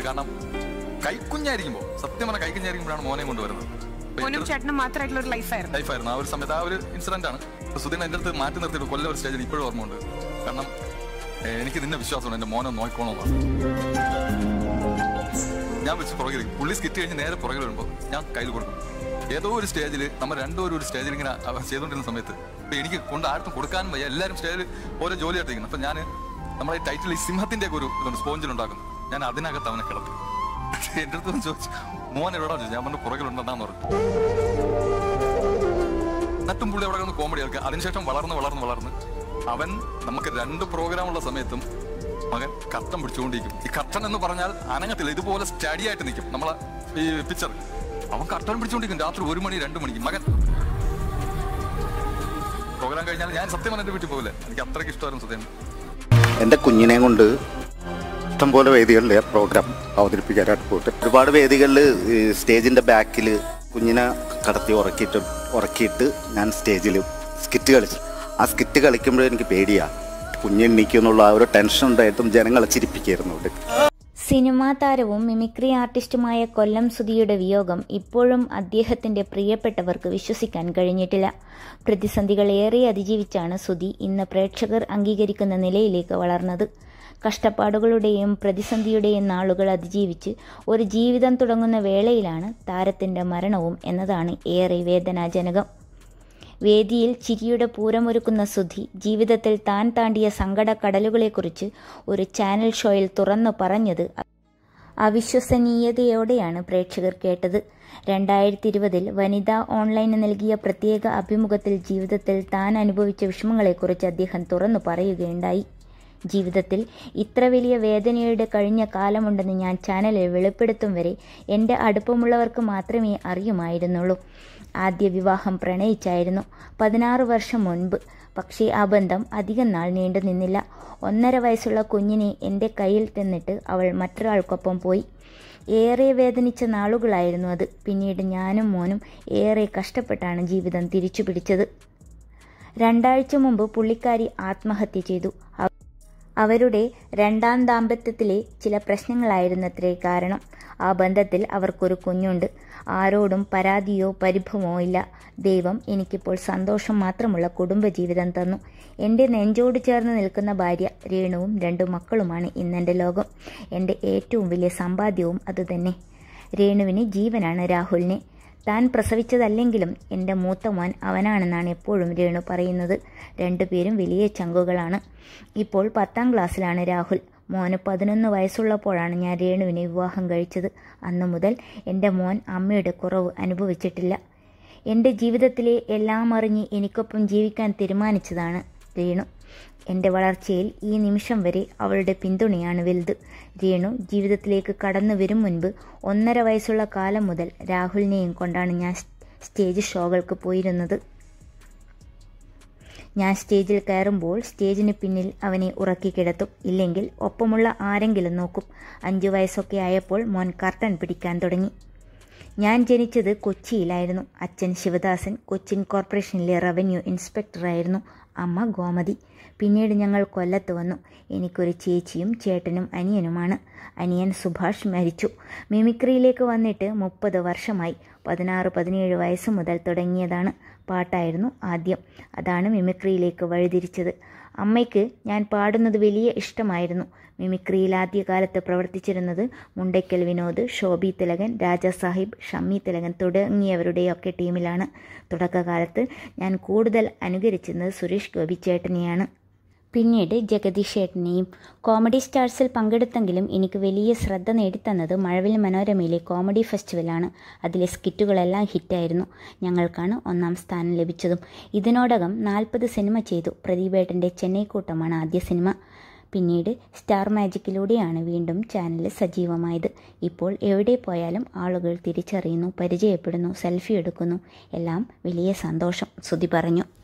കാരണം കൈക്കുഞ്ഞായിരിക്കുമ്പോൾ സത്യം പറഞ്ഞാൽ കൈക്കുഞ്ഞായിരിക്കുമ്പോഴാണ് മോനെ കൊണ്ടുവരുന്നത് അപ്പൊ മോനും ചേട്ടനും മാത്രമായിട്ടുള്ള ഒരു ലൈഫായിരുന്നു ലൈഫായിരുന്നു ആ ഒരു സമയത്ത് ആ ഒരു ഇൻസിഡന്റ് ആണ് സുധീൻ എൻ്റെ അടുത്ത് മാറ്റി നിർത്തിയിട്ട് കൊല്ലം ഒരു സ്റ്റേജിൽ ഇപ്പോഴും ഓർമ്മയുണ്ട് കാരണം ഏഹ്, എനിക്ക് നിന്നെ വിശ്വാസമുണ്ട് എൻ്റെ മോനെ നോക്കണമെന്നാണ് ഞാൻ വെച്ച് പുറകിൽ പുള്ളി സ്കിറ്റ് കഴിഞ്ഞ് നേരെ പുറകിൽ വരുമ്പോൾ ഞാൻ കയ്യിൽ കൊടുക്കും ഏതോ ഒരു സ്റ്റേജിൽ നമ്മൾ രണ്ടുപേരും ഒരു സ്റ്റേജിൽ ഇങ്ങനെ അവ- ചെയ്തുകൊണ്ടിരുന്ന സമയത്ത് ഇപ്പൊ എനിക്ക് കൊണ്ട് ആർക്കും കൊടുക്കാനും വയ്യ എല്ലാവരും സ്റ്റേജിൽ ഓരോ ജോലി എടുത്തിരിക്കുന്നു അപ്പൊ ഞാൻ നമ്മളെ ഈ ടൈറ്റിൽ ഈ സിംഹത്തിന്റെ ഒക്കെ ഒരു ഇതുണ്ട് സ്പോഞ്ചിൽ ഉണ്ടാക്കുന്നു ഞാൻ അതിനകത്ത് അവനെ കിടത്തി എന്റെ അടുത്ത് വന്ന് ചോദിച്ചു മോൻ എവിടാ ചോദിച്ചു ഞാൻ പറഞ്ഞു പുറകിലുണ്ടെന്നാന്ന് പറഞ്ഞു എന്നിട്ടും പുള്ളി അവിടെ നിന്ന് കോമഡി കളിക്കുക അതിനുശേഷം വളർന്ന് വളർന്ന് വളർന്ന് അവൻ നമുക്ക് രണ്ട് പ്രോഗ്രാം ഉള്ള സമയത്തും മകൻ കർട്ടൻ പിടിച്ചുകൊണ്ടിരിക്കും ഈ കർട്ടൻ എന്ന് പറഞ്ഞാൽ അനങ്ങത്തില്ല ഇതുപോലെ സ്റ്റഡി ആയിട്ട് നിൽക്കും നമ്മളെ ഈ പിക്ചർ അവൻ കർട്ടൻ പിടിച്ചുകൊണ്ടിരിക്കും രാത്രി ഒരു മണി രണ്ട് മണിക്ക് മകൻ പ്രോഗ്രാം കഴിഞ്ഞാൽ ഞാൻ സത്യം പറഞ്ഞ വീട്ടിൽ പോകില്ല എനിക്ക് അത്രയ്ക്ക് ഇഷ്ടമായിരുന്നു സത്യം എൻ്റെ കുഞ്ഞിനെ കൊണ്ട് ഇഷ്ടംപോലെ വേദികളിൽ പ്രോഗ്രാം അവതരിപ്പിക്കാനായിട്ട് പോയിട്ട് ഒരുപാട് വേദികളിൽ സ്റ്റേജിൻ്റെ ബാക്കിൽ കുഞ്ഞിനെ കടത്തി ഉറക്കിയിട്ട് ഉറക്കിയിട്ട് ഞാൻ സ്റ്റേജിൽ സ്കിറ്റ് കളിച്ചു ആ സ്കിറ്റ് കളിക്കുമ്പോഴേ എനിക്ക് പേടിയാണ് കുഞ്ഞെണ്ണിക്കുന്നുള്ള ആ ഒരു ടെൻഷൻ ഉണ്ടായിട്ടും ജനങ്ങളെ ചിരിപ്പിക്കായിരുന്നു ഇവിടെ സിനിമാ താരവും മിമിക്രി ആർട്ടിസ്റ്റുമായ കൊല്ലം സുധിയുടെ വിയോഗം ഇപ്പോഴും അദ്ദേഹത്തിന്റെ പ്രിയപ്പെട്ടവർക്ക് വിശ്വസിക്കാൻ കഴിഞ്ഞിട്ടില്ല പ്രതിസന്ധികൾ ഏറെ അതിജീവിച്ചാണ് സുധി ഇന്ന് പ്രേക്ഷകർ അംഗീകരിക്കുന്ന നിലയിലേക്ക് വളർന്നത് കഷ്ടപ്പാടുകളുടെയും പ്രതിസന്ധിയുടെയും നാളുകൾ അതിജീവിച്ച് ഒരു ജീവിതം തുടങ്ങുന്ന വേളയിലാണ് താരത്തിന്റെ മരണവും എന്നതാണ് ഏറെ വേദനാജനകം വേദിയിൽ ചിരിയുടെ പൂരമൊരുക്കുന്ന സുധി ജീവിതത്തിൽ താൻ താണ്ടിയ സങ്കടക്കടലുകളെക്കുറിച്ച് ഒരു ചാനൽ ഷോയിൽ തുറന്നു പറഞ്ഞത് അവിശ്വസനീയതയോടെയാണ് പ്രേക്ഷകർ കേട്ടത് രണ്ടായിരത്തി ഇരുപതിൽ വനിതാ ഓൺലൈന് നൽകിയ പ്രത്യേക അഭിമുഖത്തിൽ ജീവിതത്തിൽ താൻ അനുഭവിച്ച വിഷമങ്ങളെക്കുറിച്ച് അദ്ദേഹം തുറന്നു പറയുകയുണ്ടായി ജീവിതത്തിൽ ഇത്ര വലിയ വേദനയുടെ കഴിഞ്ഞ കാലമുണ്ടെന്ന് ഞാൻ ചാനലിൽ വെളിപ്പെടുത്തും വരെ എൻ്റെ അടുപ്പമുള്ളവർക്ക് മാത്രമേ അറിയുമായിരുന്നുള്ളൂ ആദ്യ വിവാഹം പ്രണയിച്ചായിരുന്നു പതിനാറ് വർഷം മുൻപ് പക്ഷേ ആ ബന്ധം അധികം നാൾ നീണ്ടു നിന്നില്ല ഒന്നര വയസ്സുള്ള കുഞ്ഞിനെ എൻ്റെ കയ്യിൽ തന്നിട്ട് അവൾ മറ്റൊരാൾക്കൊപ്പം പോയി ഏറെ വേദനിച്ച നാളുകളായിരുന്നു അത് പിന്നീട് ഞാനും മോനും ഏറെ കഷ്ടപ്പെട്ടാണ് ജീവിതം തിരിച്ചു പിടിച്ചത് രണ്ടാഴ്ച മുമ്പ് പുള്ളിക്കാരി ആത്മഹത്യ ചെയ്തു അവ- അവരുടെ രണ്ടാം ദാമ്പത്യത്തിലെ ചില പ്രശ്നങ്ങളായിരുന്നത്രേ കാരണം ആ ബന്ധത്തിൽ അവർക്കൊരു കുഞ്ഞുണ്ട് ആരോടും പരാതിയോ പരിഭവമോ ഇല്ല ദൈവം എനിക്കിപ്പോൾ സന്തോഷം മാത്രമുള്ള കുടുംബജീവിതം തന്നു എൻ്റെ നെഞ്ചോട് ചേർന്ന് നിൽക്കുന്ന ഭാര്യ രേണുവും രണ്ടു മക്കളുമാണ് ഇന്നെൻ്റെ ലോകം എൻ്റെ ഏറ്റവും വലിയ സമ്പാദ്യവും അതുതന്നെ രേണുവിന് ജീവനാണ് രാഹുലിനെ താൻ പ്രസവിച്ചതല്ലെങ്കിലും എൻ്റെ മൂത്ത മോൻ അവനാണെന്നാണ് എപ്പോഴും രേണു പറയുന്നത് രണ്ടുപേരും വലിയ ചങ്കുകളാണ് ഇപ്പോൾ പത്താം ക്ലാസ്സിലാണ് രാഹുൽ മോന് പതിനൊന്ന് വയസ്സുള്ളപ്പോഴാണ് ഞാൻ രേണുവിനെ വിവാഹം കഴിച്ചത് അന്നു മുതൽ എൻ്റെ മോൻ അമ്മയുടെ കുറവ് അനുഭവിച്ചിട്ടില്ല എൻ്റെ ജീവിതത്തിലെ എല്ലാം അറിഞ്ഞ് എനിക്കൊപ്പം ജീവിക്കാൻ തീരുമാനിച്ചതാണ് രേണു എൻ്റെ വളർച്ചയിൽ ഈ നിമിഷം വരെ അവളുടെ പിന്തുണയാണ് വലുത് രേണു ജീവിതത്തിലേക്ക് കടന്നു വരും മുൻപ് ഒന്നര വയസ്സുള്ള കാലം മുതൽ രാഹുലിനെയും കൊണ്ടാണ് ഞാൻ സ്റ്റേജ് ഷോകൾക്ക് പോയിരുന്നത് ഞാൻ സ്റ്റേജിൽ കയറുമ്പോൾ സ്റ്റേജിന് പിന്നിൽ അവനെ ഉറക്കി കിടത്തും ഇല്ലെങ്കിൽ ഒപ്പമുള്ള ആരെങ്കിലും നോക്കും അഞ്ചു വയസ്സൊക്കെ ആയപ്പോൾ മോൻ കർട്ടൻ പിടിക്കാൻ തുടങ്ങി ഞാൻ ജനിച്ചത് കൊച്ചിയിലായിരുന്നു അച്ഛൻ ശിവദാസൻ കൊച്ചിൻ കോർപ്പറേഷനിലെ റവന്യൂ ഇൻസ്പെക്ടറായിരുന്നു അമ്മ ഗോമതി പിന്നീട് ഞങ്ങൾ കൊല്ലത്ത് വന്നു എനിക്കൊരു ചേച്ചിയും ചേട്ടനും അനിയനുമാണ് അനിയൻ സുഭാഷ് മരിച്ചു മിമിക്രിയിലേക്ക് വന്നിട്ട് മുപ്പത് വർഷമായി പതിനാറ് പതിനേഴ് വയസ്സ് മുതൽ തുടങ്ങിയതാണ് പാട്ടായിരുന്നു ആദ്യം അതാണ് മിമിക്രിയിലേക്ക് വഴിതിരിച്ചത് അമ്മയ്ക്ക് ഞാൻ പാടുന്നത് വലിയ ഇഷ്ടമായിരുന്നു മിമിക്രിയിൽ ആദ്യകാലത്ത് പ്രവർത്തിച്ചിരുന്നത് മുണ്ടയ്ക്കൽ വിനോദ് ശോഭി തിലകൻ രാജാ സാഹിബ് ഷമ്മി തിലകൻ തുടങ്ങിയവരുടെയൊക്കെ ടീമിലാണ് തുടക്കകാലത്ത് ഞാൻ കൂടുതൽ അനുകരിച്ചിരുന്നത് സുരേഷ് ഗോപി ചേട്ടനെയാണ് പിന്നീട് ജഗദീഷ് ചേട്ടനെയും കോമഡി സ്റ്റാർസിൽ പങ്കെടുത്തെങ്കിലും എനിക്ക് വലിയ ശ്രദ്ധ നേടിത്തന്നത് മഴവിൽ മനോരമയിലെ കോമഡി ഫെസ്റ്റിവലാണ് അതിലെ സ്കിറ്റുകളെല്ലാം ഹിറ്റായിരുന്നു ഞങ്ങൾക്കാണ് ഒന്നാം സ്ഥാനം ലഭിച്ചതും ഇതിനോടകം നാൽപ്പത് സിനിമ ചെയ്തു പ്രദീപേട്ടൻ്റെ ചെന്നൈക്കൂട്ടമാണ് ആദ്യ സിനിമ പിന്നീട് സ്റ്റാർ മാജിക്കിലൂടെയാണ് വീണ്ടും ചാനൽ സജീവമായത് ഇപ്പോൾ എവിടെ പോയാലും ആളുകൾ തിരിച്ചറിയുന്നു പരിചയപ്പെടുന്നു സെൽഫി എടുക്കുന്നു എല്ലാം വലിയ സന്തോഷം ശ്രുതി പറഞ്ഞു